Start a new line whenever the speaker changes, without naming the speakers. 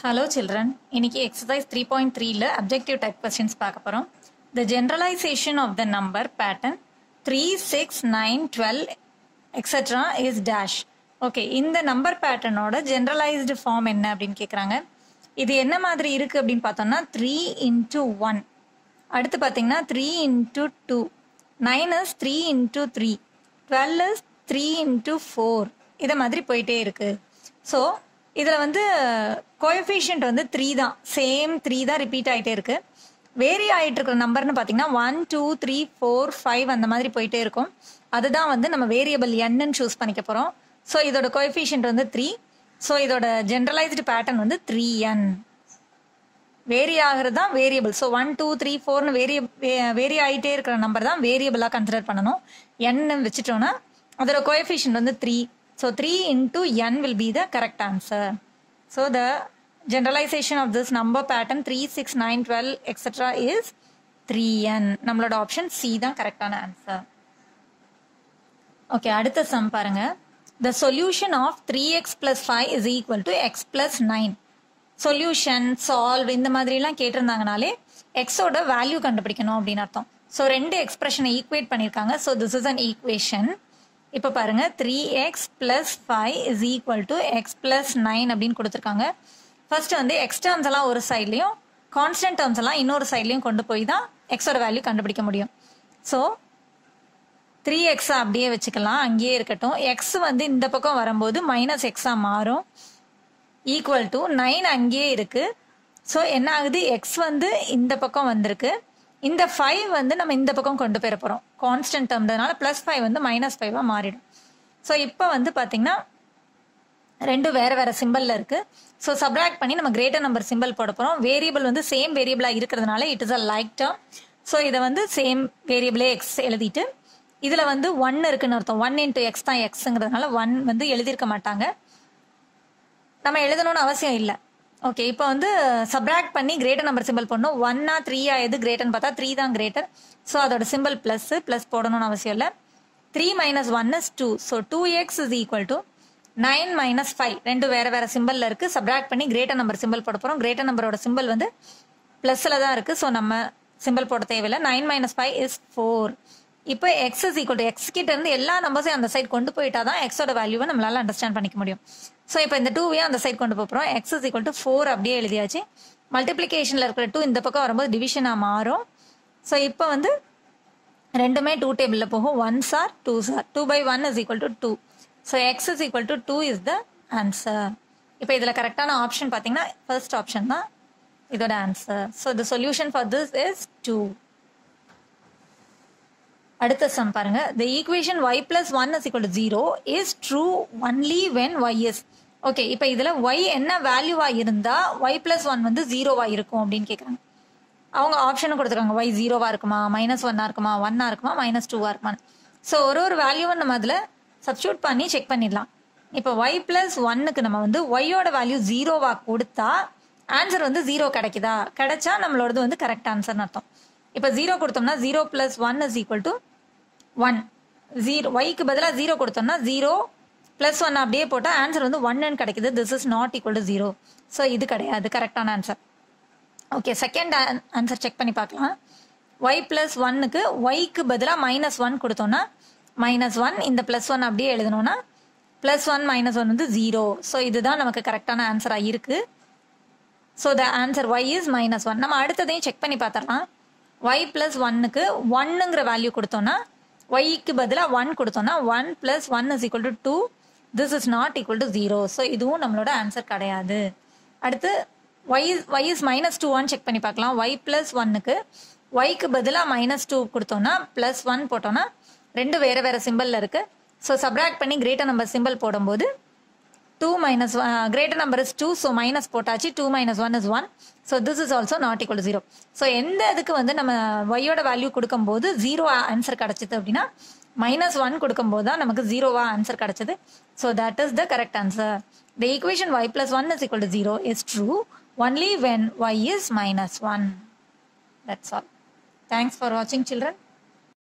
hello children இன்னைக்கு exercise three point த்ரீல objective type questions பார்க்க போகிறோம் the generalisation of the number pattern three six nine twelve etcetera is dash okay இந்த number பேட்டர்னோட generalised form என்ன அப்படின்னு கேட்குறாங்க இது என்ன மாதிரி இருக்குது அப்படின்னு பார்த்தோம்னா த்ரீ இன்ட்டு ஒன் அடுத்து பார்த்தீங்கன்னா three into two nine is three into three twelve is three into four இதை மாதிரி போயிட்டே இருக்கு ஸோ இதில் வந்து கோஎஃபிஷியன்ட் வந்து த்ரீ தான் சேம் த்ரீ தான் ரிப்பீட் ஆகிட்டே இருக்கு வேரி ஆகிட்டு இருக்கிற நம்பர்னு பார்த்தீங்கன்னா one two three four five அந்த மாதிரி போயிட்டே இருக்கும் அதுதான் வந்து நம்ம வேரியபிள் என்னன்னு சூஸ் பண்ணிக்க போகிறோம் ஸோ இதோட கோஎஃபிஷியன்ட் வந்து த்ரீ ஸோ இதோட ஜென்ரலைஸ்டு பேட்டர்ன் வந்து த்ரீ என் வேரி ஆகிறது தான் variable so one two three ஃபோர்னு வேரிய வேரி ஆகிட்டே இருக்கிற நம்பர் தான் வேரியபிளாக கன்சிடர் பண்ணணும் என்னு வச்சுட்டோம்னா அதோட கோஎஃபிஷியன்ட் வந்து three so three into n will be the correct answer so the generalisation of this number pattern three six nine twelve etcetera is three n நம்மளோட ஆப்ஷன் சி தான் கரெக்டான ஆன்சர் ஓகே அடுத்த sum பாருங்க the solution of three x plus five is equal to x plus nine solution solve இந்த மாதிரிலாம் கேட்டிருந்தாங்கனாலே எக்ஸோட value கண்டுபிடிக்கணும் அப்படின்னு அர்த்தம் ஸோ ரெண்டு எக்ஸ்பிரஷனை ஈக்குவேட் பண்ணியிருக்காங்க so this is an equation இப்போ பாருங்க three x plus five is equal to x plus nine அப்படின்னு கொடுத்துருக்காங்க ஃபர்ஸ்ட் வந்து எக்ஸ் டேர்ம்ஸ் எல்லாம் ஒரு சைட்லையும் கான்ஸ்டன்ட் டேர்ம்ஸ் எல்லாம் இன்னொரு சைட்லையும் கொண்டு போய் தான் எக்ஸோட வேல்யூ கண்டுபிடிக்க முடியும் ஸோ த்ரீ எக்ஸா அப்படியே வச்சுக்கலாம் அங்கேயே இருக்கட்டும் எக்ஸ் வந்து இந்த பக்கம் வரும்போது மைனஸ் எக்ஸா மாறும் ஈக்குவல் டு நைன் அங்கேயே இருக்கு ஸோ என்ன ஆகுது எக்ஸ் வந்து இந்த பக்கம் வந்திருக்கு இந்த ஃபைவ் வந்து நம்ம இந்த பக்கம் கொண்டு போயிட போகிறோம் கான்ஸ்டன்ட் டேர்ம்னால ப்ளஸ் ஃபைவ் வந்து மைனஸ் ஃபைவாக மாறிடும் ஸோ இப்போ வந்து பார்த்தீங்கன்னா ரெண்டு வேற வேற சிம்பிளில் இருக்கு ஸோ சப்ராக்ட் பண்ணி நம்ம கிரேட்டர் நம்பர் சிம்பிள் போட போகிறோம் வேரியபிள் வந்து சேம் வேரியபிளாக இருக்கிறதுனால it is a like term so இதை வந்து சேம் வேரியபிளே எக்ஸ் எழுதிட்டு இதில் வந்து ஒன் இருக்குன்னு அர்த்தம் ஒன் இன்டூ எக்ஸ் தான் எக்ஸுங்கிறதுனால ஒன் வந்து எழுதியிருக்க மாட்டாங்க நம்ம எழுதணும்னு அவசியம் இல்லை ஓகே இப்போ வந்து சப்ராக்ட் பண்ணி கிரேட்டர் நம்பர் சிம்பிள் பண்ணணும் ஒன்னா த்ரீயா எது கிரேட்டர்னு பார்த்தா த்ரீ தான் கிரேட்டர் ஸோ அதோட சிம்பிள் ப்ளஸ் ப்ளஸ் போடணும்னு அவசியம் இல்லை three minus one is two so two x is equal to nine minus five ரெண்டு வேற வேற சிம்பிளில் இருக்கு சப்ராக்ட் பண்ணி கிரேட்டர் நம்பர் சிம்பிள் போட போகிறோம் கிரேட்டர் நம்பரோட சிம்பிள் வந்து ப்ளஸில் தான் இருக்கு ஸோ நம்ம சிம்பிள் போட தேவையில்லை nine minus five is four இப்போ x is equal to x கிட்ட இருந்து எல்லா நம்பர்ஸையும் அந்த சைட் கொண்டு போயிட்டா தான் எக்ஸோட வேல்யூவை நம்மளால அண்டர்ஸ்டாண்ட் பண்ணிக்க முடியும் ஸோ இப்போ இந்த டூவையும் அந்த சைட் கொண்டு போகிறோம் x is equal to four அப்படியே எழுதியாச்சு மல்டிப்ளிகேஷனில் இருக்கிற டூ இந்த பக்கம் வரும்போது டிவிஷனாக மாறும் ஸோ இப்போ வந்து ரெண்டுமே டூ டேபிளில் போகும் ஒன் சார் டூ சார் two by one is equal to two so x is equal to two is the answer இப்போ இதில் கரெக்டான ஆப்ஷன் பார்த்தீங்கன்னா ஃபர்ஸ்ட் ஆப்ஷன் தான் இதோட answer so the solution for this is two அடுத்த சம் பாருங்க the equation y plus one is equal to zero is true only when y is okay இப்போ இதில் ஒய் என்ன வேல்யூவா இருந்தா ஒய் பிளஸ் ஒன் வந்து ஜீரோவா இருக்கும் அப்படின்னு கேட்குறாங்க அவங்க ஆப்ஷனும் கொடுத்துருக்காங்க ஒய் ஜீரோவா இருக்குமா மைனஸ் ஒன்னா இருக்குமா ஒன்னா இருக்குமா மைனஸ் டூவா இருக்குமா ஸோ ஒரு ஒரு வேல்யூவை நம்ம அதில் சப்ஸ்டியூட் பண்ணி செக் பண்ணிடலாம் இப்போ ஒய் பிளஸ் ஒன்னுக்கு நம்ம வந்து ஒய்யோட வேல்யூ ஜீரோவா கொடுத்தா ஆன்சர் வந்து ஜீரோ கிடைக்குதா கிடைச்சா நம்மளோடது வந்து கரெக்ட் ஆன்சர்னு அர்த்தம் இப்போ ஜீரோ கொடுத்தோம்னா zero plus one is equal to one zero ஒய்க்கு பதிலாக ஜீரோ கொடுத்தோம்னா ஜீரோ ப்ளஸ் ஒன் அப்படியே போட்டால் ஆன்சர் வந்து ஒன்னு கிடைக்குது this is not equal to zero so இது கிடையாது கரெக்டான answer okay second answer check பண்ணி பார்க்கலாம் ஒய் பிளஸ் ஒன்னுக்கு ஒய்க்கு பதிலாக மைனஸ் ஒன் கொடுத்தோம்னா மைனஸ் ஒன் இந்த ப்ளஸ் ஒன் அப்படியே எழுதணும்னா ப்ளஸ் ஒன் மைனஸ் ஒன் வந்து ஜீரோ ஸோ இதுதான் நமக்கு கரெக்டான ஆன்சராக இருக்குது so the answer y is minus one நம்ம அடுத்ததையும் செக் பண்ணி பார்த்துடலாம் ஒய் பிளஸ் ஒன்னுக்கு ஒன்னுங்கிற வேல்யூ கொடுத்தோம்னா ஒய்க்கு பதிலாக ஒன் கொடுத்தோம்னா one plus one is equal to two this is not equal to zero so இதுவும் நம்மளோட ஆன்சர் கிடையாது அடுத்து y y is minus two one செக் பண்ணி பார்க்கலாம் ஒய் பிளஸ் ஒன்னுக்கு ஒய்க்கு பதிலாக மைனஸ் டூ கொடுத்தோம்னா பிளஸ் ஒன் போட்டோம்னா ரெண்டு வேற வேற சிம்பிளில் இருக்கு ஸோ சப்ராக்ட் பண்ணி கிரேட்டர் நம்பர் சிம்பிள் போடும்போது two minus greater number is two so minus போட்டாச்சு two minus one is one so this is also not equal zero so எந்த இதுக்கு வந்து நம்ம ஒய்யோட வேல்யூ கொடுக்கும்போது ஜீரோ ஆன்சர் கிடைச்சது அப்படின்னா மைனஸ் ஒன் கொடுக்கும்போது தான் நமக்கு ஜீரோவா ஆன்சர் கிடைச்சது so that is the correct answer the equation y plus one is equal to zero is true only when y is minus one that's all thanks for வாட்சிங் children